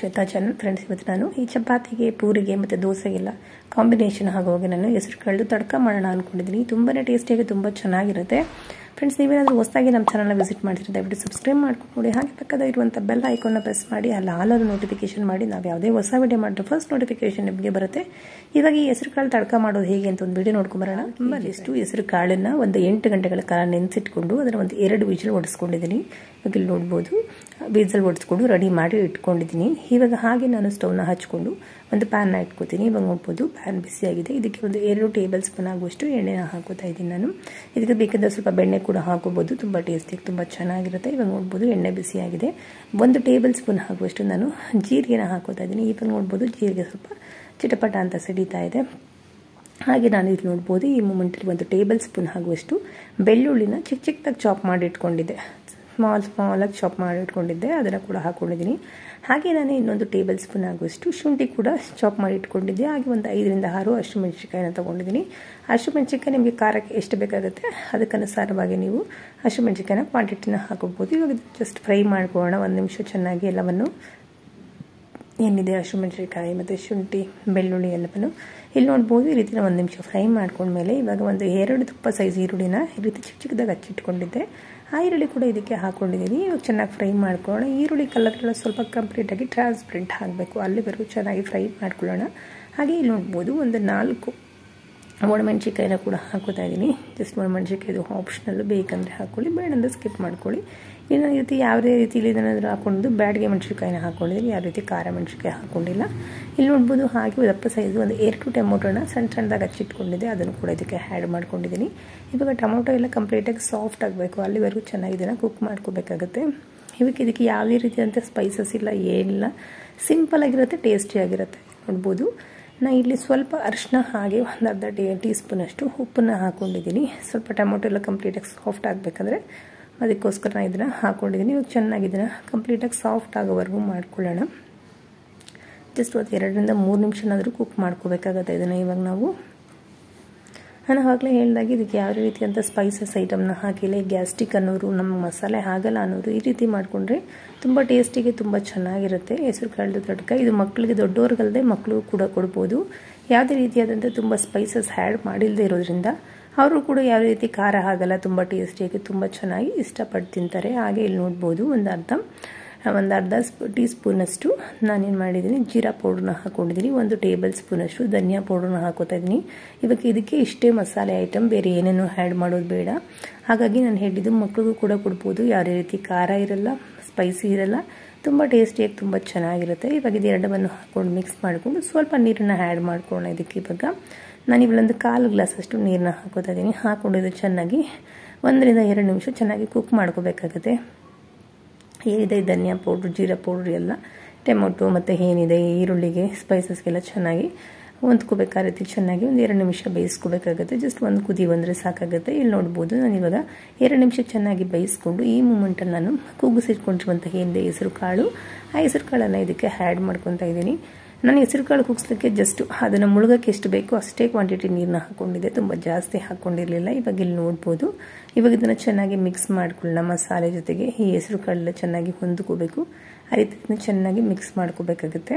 ಶ್ವೇತಾ ಚಂದ್ friends ಇವತ್ತು ನಾನು ಈ ಚಪಾತಿಗೆ ಪೂರಿಗೆ ಮತ್ತು ದೋಸೆಗೆಲ್ಲ ಕಾಂಬಿನೇಷನ್ ಆಗೋಗಿ ನಾನು ಹೆಸರು ಕಳೆದು ತಡ್ಕ ಮಾಡೋಣ ಅಂದ್ಕೊಂಡಿದ್ದೀನಿ ತುಂಬಾ ಟೇಸ್ಟಿಯಾಗಿ ತುಂಬ ಚೆನ್ನಾಗಿರುತ್ತೆ ಫ್ರೆಂಡ್ಸ್ ನೀವೇನಾದರೂ ಹೊಸದಾಗಿ ನಮ್ಮ ಚಾನಲ್ನ ವಿಸಿಟ್ ಮಾಡ್ತಿದ್ರೆ ದಯವಿಟ್ಟು ಸಬ್ಸ್ಕ್ರೈಬ್ ಮಾಡ್ಕೊಂಡು ನೋಡಿ ಹಾಗೆ ಪಕ್ಕದ ಇರುವಂಥ ಬೆಲ್ ಐಕಾನ್ನ ಪ್ರೆಸ್ ಮಾಡಿ ಅಲ್ಲಿ ಆಲರು ನೋಟಿಫಿಕೇಶನ್ ಮಾಡಿ ನಾವು ಯಾವುದೇ ಹೊಸ ವಿಡಿಯೋ ಮಾಡಿದ್ರೆ ಫಸ್ಟ್ ನೋಟಿಫಿಕೇಶನ್ ನಿಮಗೆ ಬರುತ್ತೆ ಇವಾಗ ಈ ಹೆಸರು ಕಾಳು ತಡ್ಕ ಮಾಡೋದು ಹೇಗೆ ಅಂತ ಒಂದು ವಿಡಿಯೋ ನೋಡ್ಕೊಂಬರೋಣ ತುಂಬ ಇಷ್ಟು ಹೆಸರು ಕಾಳನ್ನು ಒಂದು ಎಂಟು ಗಂಟೆಗಳ ಕಾಲ ನೆನೆಸಿಟ್ಕೊಂಡು ಅದನ್ನು ಒಂದು ಎರಡು ವಿಜಲ್ ಹೊಡಿಸ್ಕೊಂಡಿದ್ದೀನಿ ಇವಾಗ ಇಲ್ಲಿ ನೋಡ್ಬೋದು ಬೀಜಲ್ ಒಡಿಸ್ಕೊಂಡು ರೆಡಿ ಮಾಡಿ ಇಟ್ಕೊಂಡಿದ್ದೀನಿ ಇವಾಗ ಹಾಗೆ ನಾನು ಸ್ಟವ್ನ ಹಚ್ಕೊಂಡು ಒಂದು ಪ್ಯಾನ್ನ ಇಟ್ಕೋತೀನಿ ಇವಾಗ ನೋಡ್ಬೋದು ಪ್ಯಾನ್ ಬಿಸಿಯಾಗಿದೆ ಇದಕ್ಕೆ ಒಂದು ಎರಡು ಟೇಬಲ್ ಸ್ಪೂನ್ ಆಗುವಷ್ಟು ಎಣ್ಣೆನ ಹಾಕೋತಾ ಇದ್ದೀನಿ ನಾನು ಇದಕ್ಕೆ ಬೇಕಾದ್ರೆ ಸ್ವಲ್ಪ ಬೆಣ್ಣೆ ಕೂಡ ಹಾಕೋಬೋದು ತುಂಬ ಟೇಸ್ಟಿಯಾಗಿ ತುಂಬ ಚೆನ್ನಾಗಿರುತ್ತೆ ಇವಾಗ ನೋಡ್ಬೋದು ಎಣ್ಣೆ ಬಿಸಿಯಾಗಿದೆ ಒಂದು ಟೇಬಲ್ ಸ್ಪೂನ್ ಆಗುವಷ್ಟು ನಾನು ಜೀರಿಗೆನ ಹಾಕೋತಾ ಇದ್ದೀನಿ ಇವಾಗ ನೋಡ್ಬೋದು ಜೀರಿಗೆ ಸ್ವಲ್ಪ ಚಿಟಪಟ ಅಂತ ಸಿಡಿತಾ ಇದೆ ಹಾಗೆ ನಾನು ಇಲ್ಲಿ ನೋಡ್ಬೋದು ಈ ಮೂಮೆಂಟಲ್ಲಿ ಒಂದು ಟೇಬಲ್ ಸ್ಪೂನ್ ಆಗುವಷ್ಟು ಬೆಳ್ಳುಳ್ಳಿನ ಚಿಕ್ಕ ಚಿಕ್ಕದಾಗಿ ಚಾಪ್ ಮಾಡಿ ಇಟ್ಕೊಂಡಿದ್ದೆ ಸ್ಮಾಲ್ ಸ್ಮಾಲಾಗಿ ಚಾಪ್ ಮಾಡಿ ಇಟ್ಕೊಂಡಿದ್ದೆ ಅದನ್ನು ಕೂಡ ಹಾಕ್ಕೊಂಡಿದ್ದೀನಿ ಹಾಗೆ ನಾನು ಇನ್ನೊಂದು ಟೇಬಲ್ ಸ್ಪೂನ್ ಆಗುವಷ್ಟು ಶುಂಠಿ ಕೂಡ ಚಾಪ್ ಮಾಡಿ ಇಟ್ಕೊಂಡಿದ್ದೆ ಹಾಗೆ ಒಂದು ಐದರಿಂದ ಆರು ಹಸಿಮೆಣ್ಸಿಕಾಯಿನ ತೊಗೊಂಡಿದ್ದೀನಿ ಹಸಿಮೆಣ್ಸಿಕಾಯಿ ನಿಮಗೆ ಖಾರಕ್ಕೆ ಎಷ್ಟು ಬೇಕಾಗುತ್ತೆ ಅದಕ್ಕನುಸಾರವಾಗಿ ನೀವು ಹಸಿಮೆಣ್ಸಿಕಾಯಿನ ಕ್ವಾಂಟಿಟಿನ ಹಾಕೋಬೋದು ಇವಾಗ ಜಸ್ಟ್ ಫ್ರೈ ಮಾಡ್ಕೊಳ್ಳೋಣ ಒಂದು ನಿಮಿಷ ಚೆನ್ನಾಗಿ ಎಲ್ಲವನ್ನು ಏನಿದೆ ಹಸಿಮೆಣ್ಸಿಕಾಯಿ ಮತ್ತು ಶುಂಠಿ ಬೆಳ್ಳುಳ್ಳಿ ಎಲ್ಲವನ್ನು ಇಲ್ಲಿ ನೋಡ್ಬೋದು ಈ ರೀತಿ ಒಂದು ನಿಮಿಷ ಫ್ರೈ ಮಾಡ್ಕೊಂಡ್ಮೇಲೆ ಇವಾಗ ಒಂದು ಎರಡು ತುಪ್ಪ ಸೈಜ್ ಈರುಳ್ಳಿನ ಈ ರೀತಿ ಚಿಕ್ಕ ಚಿಕ್ಕದಾಗಿ ಹಚ್ಚಿಟ್ಕೊಂಡಿದ್ದೆ ಆ ಈರುಳ್ಳಿ ಕೂಡ ಇದಕ್ಕೆ ಹಾಕ್ಕೊಂಡಿದ್ದೀನಿ ಇವಾಗ ಚೆನ್ನಾಗಿ ಫ್ರೈ ಮಾಡ್ಕೊಳ್ಳೋಣ ಈರುಳ್ಳಿ ಕಲರ್ಗೆಲ್ಲ ಸ್ವಲ್ಪ ಕಂಪ್ಲೀಟಾಗಿ ಟ್ರಾನ್ಸ್ಪರೆಂಟ್ ಆಗಬೇಕು ಅಲ್ಲಿವರೆಗೂ ಚೆನ್ನಾಗಿ ಫ್ರೈ ಮಾಡ್ಕೊಳ್ಳೋಣ ಹಾಗೆ ಇಲ್ಲಿ ನೋಡ್ಬೋದು ಒಂದು ನಾಲ್ಕು ಒಣಮೆಣ್ಸಿಕಾಯಿನ ಕೂಡ ಹಾಕೋತಾ ಇದ್ದೀನಿ ಜಸ್ಟ್ ಒಣಮೆಣ್ಸಿಕಾಯಿದು ಆಪ್ಷನಲ್ಲು ಬೇಕಂದರೆ ಹಾಕ್ಕೊಳ್ಳಿ ಬೇಡಂದ್ರೆ ಸ್ಕಿಪ್ ಮಾಡ್ಕೊಳ್ಳಿ ಇನ್ನು ಈ ರೀತಿ ಯಾವುದೇ ರೀತಿಯಲ್ಲಿ ಏನಾದರೂ ಹಾಕೊಂಡು ಬ್ಯಾಡ್ಗೆ ಮೆಣಸಿನ್ಕಾಯಿನ ಹಾಕ್ಕೊಂಡಿದ್ದೀನಿ ಯಾವ ರೀತಿ ಖಾರ ಮೆಣಸಿನ್ಕಾಯಿ ಹಾಕ್ಕೊಂಡಿಲ್ಲ ಇಲ್ಲಿ ನೋಡ್ಬೋದು ಹಾಗೆ ದಪ್ಪ ಸೈಜು ಒಂದು ಎರಡು ಟೊಮೊಟೊನ ಸಣ್ಣ ಸಣ್ಣದಾಗಿ ಹಚ್ಚಿಟ್ಕೊಂಡಿದ್ದೆ ಅದನ್ನು ಕೂಡ ಇದಕ್ಕೆ ಆ್ಯಡ್ ಮಾಡ್ಕೊಂಡಿದ್ದೀನಿ ಇವಾಗ ಟೊಮೊಟೊ ಎಲ್ಲ ಕಂಪ್ಲೀಟಾಗಿ ಸಾಫ್ಟ್ ಆಗಬೇಕು ಅಲ್ಲಿವರೆಗೂ ಚೆನ್ನಾಗಿ ಇದನ್ನು ಕುಕ್ ಮಾಡ್ಕೋಬೇಕಾಗುತ್ತೆ ಇವಾಗ ಇದಕ್ಕೆ ಯಾವುದೇ ರೀತಿಯಾದಂಥ ಸ್ಪೈಸಸ್ ಇಲ್ಲ ಏನಿಲ್ಲ ಸಿಂಪಲಾಗಿರುತ್ತೆ ಟೇಸ್ಟಿಯಾಗಿರುತ್ತೆ ನೋಡ್ಬೋದು ನಾನು ಇಲ್ಲಿ ಸ್ವಲ್ಪ ಅರಿಶಿನ ಹಾಗೆ ಒಂದು ಅರ್ಧ ಟೀ ಟೀ ಸ್ಪೂನಷ್ಟು ಉಪ್ಪನ್ನು ಹಾಕ್ಕೊಂಡಿದ್ದೀನಿ ಸ್ವಲ್ಪ ಟೊಮೊಟೊ ಎಲ್ಲ ಕಂಪ್ಲೀಟಾಗಿ ಸಾಫ್ಟ್ ಆಗಬೇಕಂದ್ರೆ ಅದಕ್ಕೋಸ್ಕರ ನಾನು ಇದನ್ನು ಹಾಕ್ಕೊಂಡಿದ್ದೀನಿ ಇವಾಗ ಚೆನ್ನಾಗಿ ಇದನ್ನು ಕಂಪ್ಲೀಟಾಗಿ ಸಾಫ್ಟ್ ಆಗೋವರೆಗೂ ಮಾಡ್ಕೊಳ್ಳೋಣ ಜಸ್ಟ್ ಒಂದು ಎರಡರಿಂದ ಮೂರು ನಿಮಿಷನಾದರೂ ಕುಕ್ ಮಾಡ್ಕೋಬೇಕಾಗತ್ತೆ ಇದನ್ನು ಇವಾಗ ನಾವು ನಾನು ಆವಾಗಲೇ ಹೇಳಿದಾಗೆ ಇದಕ್ಕೆ ಯಾವ ರೀತಿಯಂಥ ಸ್ಪೈಸಸ್ ಐಟಮ್ನ ಹಾಕಿಲ್ಲ ಗ್ಯಾಸ್ಟಿಕ್ ಅನ್ನೋರು ನಮ್ಮ ಮಸಾಲೆ ಆಗಲ್ಲ ಅನ್ನೋರು ಈ ರೀತಿ ಮಾಡಿಕೊಂಡ್ರೆ ತುಂಬ ಟೇಸ್ಟಿಗೆ ತುಂಬ ಚೆನ್ನಾಗಿರುತ್ತೆ ಹೆಸರು ಕಾಳ್ದು ತಡ್ಕ ಇದು ಮಕ್ಕಳಿಗೆ ದೊಡ್ಡವ್ರಿಗಲ್ಲದೆ ಮಕ್ಕಳು ಕೂಡ ಕೊಡ್ಬೋದು ಯಾವುದೇ ರೀತಿಯಾದಂಥ ತುಂಬ ಸ್ಪೈಸಸ್ ಆ್ಯಡ್ ಮಾಡಿಲ್ಲದೆ ಇರೋದ್ರಿಂದ ಅವರು ಕೂಡ ಯಾವ ರೀತಿ ಖಾರ ಆಗಲ್ಲ ತುಂಬ ಟೇಸ್ಟಿಯಾಗಿ ತುಂಬ ಚೆನ್ನಾಗಿ ಇಷ್ಟಪಟ್ಟು ತಿಂತಾರೆ ಹಾಗೆ ಇಲ್ಲಿ ನೋಡ್ಬೋದು ಒಂದು ಅರ್ಧ ಒಂದು ಅರ್ಧ ಸ್ಪೂ ಟೀ ಸ್ಪೂನಷ್ಟು ನಾನೇನು ಮಾಡಿದ್ದೀನಿ ಜೀರಾ ಪೌಡ್ರನ್ನ ಹಾಕ್ಕೊಂಡಿದ್ದೀನಿ ಒಂದು ಟೇಬಲ್ ಸ್ಪೂನಷ್ಟು ಧನಿಯಾ ಪೌಡ್ರನ್ನ ಹಾಕೋತಾ ಇದ್ದೀನಿ ಇವಾಗ ಇದಕ್ಕೆ ಇಷ್ಟೇ ಮಸಾಲೆ ಐಟಮ್ ಬೇರೆ ಏನೇನು ಆ್ಯಡ್ ಮಾಡೋದು ಬೇಡ ಹಾಗಾಗಿ ನಾನು ಹೇಳಿದ್ದು ಮಕ್ಳಿಗೂ ಕೂಡ ಕೊಡ್ಬೋದು ಯಾವುದೇ ರೀತಿ ಖಾರ ಇರಲ್ಲ ಸ್ಪೈಸಿ ಇರಲ್ಲ ತುಂಬ ಟೇಸ್ಟಿಯಾಗಿ ತುಂಬ ಚೆನ್ನಾಗಿರುತ್ತೆ ಇವಾಗ ಇದು ಎರಡವನ್ನು ಹಾಕ್ಕೊಂಡು ಮಿಕ್ಸ್ ಮಾಡಿಕೊಂಡು ಸ್ವಲ್ಪ ನೀರನ್ನು ಆ್ಯಡ್ ಮಾಡ್ಕೊಳ್ಳೋಣ ಇದಕ್ಕೆ ಇವಾಗ ನಾನು ಇಲ್ಲೊಂದು ಕಾಲು ಗ್ಲಾಸಷ್ಟು ನೀರನ್ನ ಹಾಕೋತಾ ಇದ್ದೀನಿ ಹಾಕ್ಕೊಂಡು ಇದು ಚೆನ್ನಾಗಿ ಒಂದರಿಂದ ಎರಡು ನಿಮಿಷ ಚೆನ್ನಾಗಿ ಕುಕ್ ಮಾಡ್ಕೋಬೇಕಾಗುತ್ತೆ ಏನಿದೆ ಧನಿಯಾ ಪೌಡ್ರು ಜೀರಾ ಪೌಡ್ರು ಎಲ್ಲ ಟೊಮೊಟೊ ಮತ್ತು ಏನಿದೆ ಈರುಳ್ಳಿಗೆ ಸ್ಪೈಸಸ್ಗೆಲ್ಲ ಚೆನ್ನಾಗಿ ಹೊಂದ್ಕೋಬೇಕು ಆ ರೀತಿ ಚೆನ್ನಾಗಿ ಒಂದು ಎರಡು ನಿಮಿಷ ಬೇಯಿಸ್ಕೋಬೇಕಾಗುತ್ತೆ ಜಸ್ಟ್ ಒಂದು ಕುದಿ ಬಂದರೆ ಸಾಕಾಗುತ್ತೆ ಇಲ್ಲಿ ನೋಡ್ಬೋದು ನಾನು ಇವಾಗ ಎರಡು ನಿಮಿಷ ಚೆನ್ನಾಗಿ ಬೇಯಿಸ್ಕೊಂಡು ಈ ಮೂಮೆಂಟಲ್ಲಿ ನಾನು ಕೂಗಿಸಿಟ್ಕೊಂಡಿರುವಂಥ ಏನಿದೆ ಹೆಸರು ಕಾಳು ಆ ಹೆಸರು ಕಾಳನ್ನು ಇದಕ್ಕೆ ಆ್ಯಡ್ ಮಾಡ್ಕೊತಾ ಇದ್ದೀನಿ ನಾನು ಹೆಸರು ಕಾಳು ಕುಗ್ಸ್ಲಿಕ್ಕೆ ಜಸ್ಟ್ ಅದನ್ನು ಮುಳುಗಕ್ಕೆ ಎಷ್ಟು ಬೇಕೋ ಅಷ್ಟೇ ಕ್ವಾಂಟಿಟಿ ನೀರನ್ನ ಹಾಕ್ಕೊಂಡಿದ್ದೆ ತುಂಬ ಜಾಸ್ತಿ ಹಾಕ್ಕೊಂಡಿರಲಿಲ್ಲ ಇವಾಗ ಇಲ್ಲಿ ನೋಡ್ಬೋದು ಇವಾಗ ಇದನ್ನು ಚೆನ್ನಾಗಿ ಮಿಕ್ಸ್ ಮಾಡ್ಕೊಳ್ಳೋಣ ಮಸಾಲೆ ಜೊತೆಗೆ ಈ ಹೆಸರು ಕಾಳೆಲ್ಲ ಚೆನ್ನಾಗಿ ಹೊಂದ್ಕೋಬೇಕು ಆ ರೀತಿ ಚೆನ್ನಾಗಿ ಮಿಕ್ಸ್ ಮಾಡ್ಕೋಬೇಕಾಗುತ್ತೆ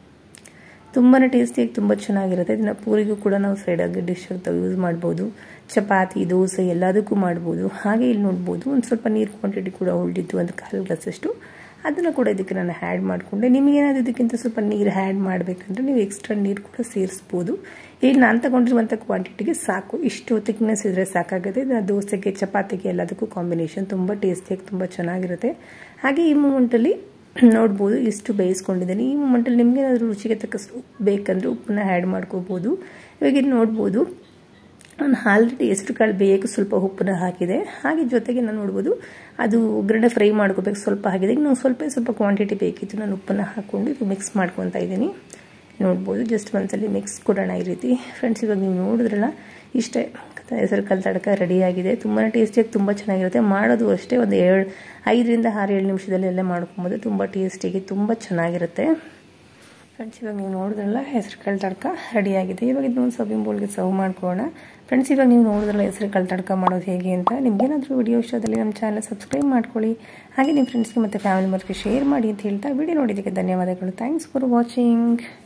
ತುಂಬಾ ಟೇಸ್ಟಿಯಾಗಿ ತುಂಬ ಚೆನ್ನಾಗಿರುತ್ತೆ ಇದನ್ನು ಪೂರಿಗೂ ಕೂಡ ನಾವು ಸೈಡಾಗಿ ಡಿಶ್ ಅಂತ ಯೂಸ್ ಮಾಡ್ಬೋದು ಚಪಾತಿ ದೋಸೆ ಎಲ್ಲದಕ್ಕೂ ಮಾಡ್ಬೋದು ಹಾಗೆ ಇಲ್ಲಿ ನೋಡ್ಬೋದು ಒಂದು ಸ್ವಲ್ಪ ನೀರು ಕ್ವಾಂಟಿಟಿ ಕೂಡ ಉಳಿದಿತ್ತು ಒಂದು ಕಾಲು ಗ್ಲಾಸಷ್ಟು ಅದನ್ನು ಕೂಡ ಇದಕ್ಕೆ ನಾನು ಆ್ಯಡ್ ಮಾಡಿಕೊಂಡೆ ನಿಮಗೇನಾದ್ರು ಇದಕ್ಕಿಂತ ಸ್ವಲ್ಪ ನೀರು ಆ್ಯಡ್ ಮಾಡಬೇಕಂದ್ರೆ ನೀವು ಎಕ್ಸ್ಟ್ರಾ ನೀರು ಕೂಡ ಸೇರಿಸ್ಬೋದು ಇಲ್ಲಿ ನಾನು ತಗೊಂಡಿರುವಂಥ ಕ್ವಾಂಟಿಟಿಗೆ ಸಾಕು ಇಷ್ಟು ತಿಕ್ನೆಸ್ ಇದ್ದರೆ ಸಾಕಾಗುತ್ತೆ ಇದನ್ನು ದೋಸೆಗೆ ಚಪಾತಿಗೆ ಎಲ್ಲದಕ್ಕೂ ಕಾಂಬಿನೇಷನ್ ತುಂಬ ಟೇಸ್ಟಿಯಾಗಿ ತುಂಬ ಚೆನ್ನಾಗಿರುತ್ತೆ ಹಾಗೆ ಈ ಮೂಮೆಂಟಲ್ಲಿ ನೋಡ್ಬೋದು ಇಷ್ಟು ಬೇಯಿಸ್ಕೊಂಡಿದ್ದೀನಿ ಈ ಮೂಮೆಂಟಲ್ಲಿ ನಿಮಗೇನಾದರೂ ರುಚಿಗೆ ತಕ್ಕಷ್ಟು ಉಪ್ಪು ಬೇಕಂದರೆ ಉಪ್ಪನ್ನ ಆ್ಯಡ್ ಮಾಡ್ಕೋಬೋದು ಇವಾಗ ಇಲ್ಲಿ ನೋಡ್ಬೋದು ನಾನು ಆಲ್ರೆಡಿ ಹೆಸರು ಕಾಳು ಬೇಯಕ್ಕೆ ಸ್ವಲ್ಪ ಉಪ್ಪನ್ನ ಹಾಕಿದೆ ಹಾಗೆ ಜೊತೆಗೆ ನಾನು ನೋಡ್ಬೋದು ಅದು ಒಗ್ಗರಣೆ ಫ್ರೈ ಮಾಡ್ಕೋಬೇಕು ಸ್ವಲ್ಪ ಹಾಕಿದೆ ಈಗ ನಾವು ಸ್ವಲ್ಪ ಸ್ವಲ್ಪ ಕ್ವಾಂಟಿಟಿ ಬೇಕಿತ್ತು ನಾನು ಉಪ್ಪನ್ನು ಹಾಕ್ಕೊಂಡು ಇದು ಮಿಕ್ಸ್ ಮಾಡ್ಕೊತಾ ಇದ್ದೀನಿ ನೋಡ್ಬೋದು ಜಸ್ಟ್ ಒಂದ್ಸಲಿ ಮಿಕ್ಸ್ ಕೊಡೋಣ ಈ ರೀತಿ ಫ್ರೆಂಡ್ಸ್ ಇವಾಗ ನೀವು ನೋಡಿದ್ರಲ್ಲ ಇಷ್ಟೇ ಹೆಸರು ಕಾಳು ತಡಕ ರೆಡಿಯಾಗಿದೆ ತುಂಬಾ ಟೇಸ್ಟಿಯಾಗಿ ತುಂಬ ಚೆನ್ನಾಗಿರುತ್ತೆ ಮಾಡೋದು ಅಷ್ಟೇ ಒಂದು ಏಳು ಐದರಿಂದ ಆರು ಏಳು ನಿಮಿಷದಲ್ಲೆಲ್ಲ ಮಾಡ್ಕೊಬೋದು ತುಂಬ ಟೇಸ್ಟಿಯಾಗಿ ತುಂಬ ಚೆನ್ನಾಗಿರುತ್ತೆ ಫ್ರೆಂಡ್ಸ್ ಇವಾಗ ನೀವು ನೋಡಿದ್ರಲ್ಲ ಹೆಸರು ಕಾಳು ತಡ್ಕ ರೆಡಿಯಾಗಿದೆ ಇವಾಗ ಇದನ್ನೊಂದು ಸಬ್ಬಿನ ಬೋಲ್ಗೆ ಸರ್ವ್ ಮಾಡ್ಕೊಳ್ಳೋಣ ಫ್ರೆಂಡ್ಸ್ ಇವಾಗ ನೀವು ನೋಡಿದ್ರಲ್ಲ ಹೆಸರು ಕಾಳು ತಡ್ಕ ಮಾಡೋದು ಹೇಗೆ ಅಂತ ನಿಮಗೇನಾದರೂ ವಿಡಿಯೋ ಇಷ್ಟದಲ್ಲಿ ನಮ್ಮ ಚಾನಲ್ ಸಬ್ಸ್ಕ್ರೈಬ್ ಮಾಡ್ಕೊಳ್ಳಿ ಹಾಗೆ ನಿಮ್ಮ ಫ್ರೆಂಡ್ಸ್ಗೆ ಮತ್ತು ಫ್ಯಾಮಿಲಿ ಮೆಂಬರ್ಸ್ಗೆ ಶೇರ್ ಮಾಡಿ ಅಂತ ಹೇಳ್ತಾ ವಿಡಿಯೋ ನೋಡಿದ್ದಕ್ಕೆ ಧನ್ಯವಾದಗಳು ಥ್ಯಾಂಕ್ಸ್ ಫಾರ್ ವಾಚಿಂಗ್